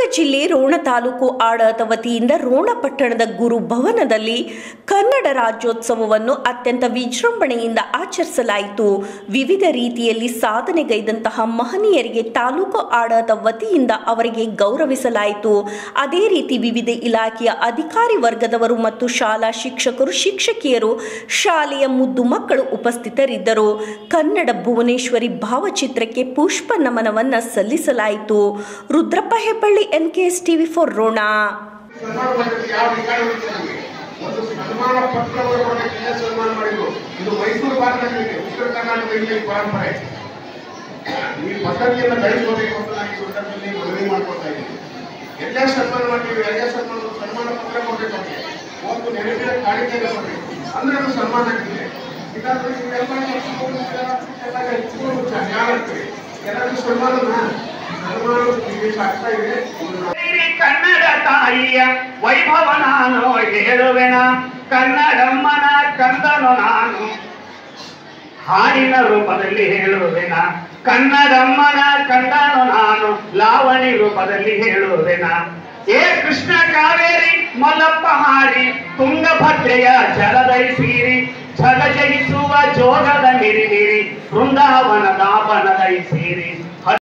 ಜಿಲ್ಲೆ ರೋಣ ತಾಲೂಕು ಆಡಳಿತ ವತಿಯಿಂದ ರೋಣ ಪಟ್ಟಣದ ಗುರು ಭವನದಲ್ಲಿ ಕನ್ನಡ ರಾಜ್ಯೋತ್ಸವವನ್ನು ಅತ್ಯಂತ ವಿಜೃಂಭಣೆಯಿಂದ ಆಚರಿಸಲಾಯಿತು ವಿವಿಧ ರೀತಿಯಲ್ಲಿ ಸಾಧನೆಗೈದಂತಹ ಮಹನೀಯರಿಗೆ ತಾಲೂಕು ಆಡಳಿತ ವತಿಯಿಂದ ಅವರಿಗೆ ಗೌರವಿಸಲಾಯಿತು ಅದೇ ರೀತಿ ವಿವಿಧ ಇಲಾಖೆಯ ಅಧಿಕಾರಿ ವರ್ಗದವರು ಮತ್ತು ಶಾಲಾ ಶಿಕ್ಷಕರು ಶಿಕ್ಷಕಿಯರು ಶಾಲೆಯ ಮುದ್ದು ಮಕ್ಕಳು ಉಪಸ್ಥಿತರಿದ್ದರು ಕನ್ನಡ ಭುವನೇಶ್ವರಿ ಭಾವಚಿತ್ರಕ್ಕೆ ಪುಷ್ಪ ನಮನವನ್ನ ಸಲ್ಲಿಸಲಾಯಿತು Rudrappa Hebballi N K S TV for Ron ಸನ್ಮಾನ ಮಾಡೋದಕ್ಕೆ ಯಾವ ಅಧಿಕಾರ ಇರುತ್ತೆ ನಮಗೆ ಒಂದು ಸನ್ಮಾನ ಪತ್ರವನ್ನು ಕೊಡೋದಕ್ಕೆ ಎಲ್ಲ ಸನ್ಮಾನ ಮಾಡಿದ್ರು ಇದು ಮೈಸೂರು ಭಾಗದಲ್ಲಿ ಇದೆ ಉತ್ತರ ಕರ್ನಾಟಕದಲ್ಲಿ ಈ ಪರಂಪರೆ ಈ ಪದ್ಧತಿಯನ್ನು ಬೆಳೆಸಬೇಕು ಅಂತ ನಾನು ಈ ಸಂದರ್ಭದಲ್ಲಿ ಮನವಿ ಮಾಡ್ಕೊಳ್ತಾ ಇದ್ದೀನಿ ಎಲ್ಲೇ ಸನ್ಮಾನ ಮಾಡ್ತೀವಿ ಎಲ್ಲೇ ಸನ್ಮಾನ ಸನ್ಮಾನ ಪತ್ರ ಕೊಡಬೇಕು ಅವ್ರಿಗೆ ಒಂದು ನೆನಪಿನ ಕಾಣಿಕೆ ಕೊಡಬೇಕು ಅಂದ್ರೆ ಅದು ಸನ್ಮಾನ ಆಗ್ತದೆ ಇಲ್ಲಾಂದ್ರೆ ಇವೆಲ್ಲ ಎಲ್ಲ ಹೆಚ್ಚು ಜ್ಞಾನ ಆಗ್ತದೆ ಎಲ್ಲರಿಗೂ ಸನ್ಮಾನನ ಸನ್ಮಾನ ಈಗ ಆಗ್ತಾ ಇದೆ ಇದನ್ನ ಈ ಕನ್ನಡ ತಾಯಿಯ ವೈಭವ ನಾನು ಹೇಳುವೆನ ಕನ್ನಡಮ್ಮನ ಕಂದನು ನಾನು ಹಾಡಿನ ರೂಪದಲ್ಲಿ ಹೇಳುವೆನ ಕನ್ನಡಮ್ಮನ ಕಂದನು ನಾನು ಲಾವಣಿ ರೂಪದಲ್ಲಿ ಹೇಳುವೆನ ಏ ಕೃಷ್ಣ ಕಾವೇರಿ ಮಲ್ಲಪ್ಪ ಹಾಡಿ ತುಂಗಭದ್ರೆಯ ಜಲದೈಸೀರಿ ಜಗ ಜಗಿಸುವ ಜೋಗದ ಮಿರಿ ಮಿರಿ ಬೃಂದಾವನದ ಬನದೈಸೀರಿ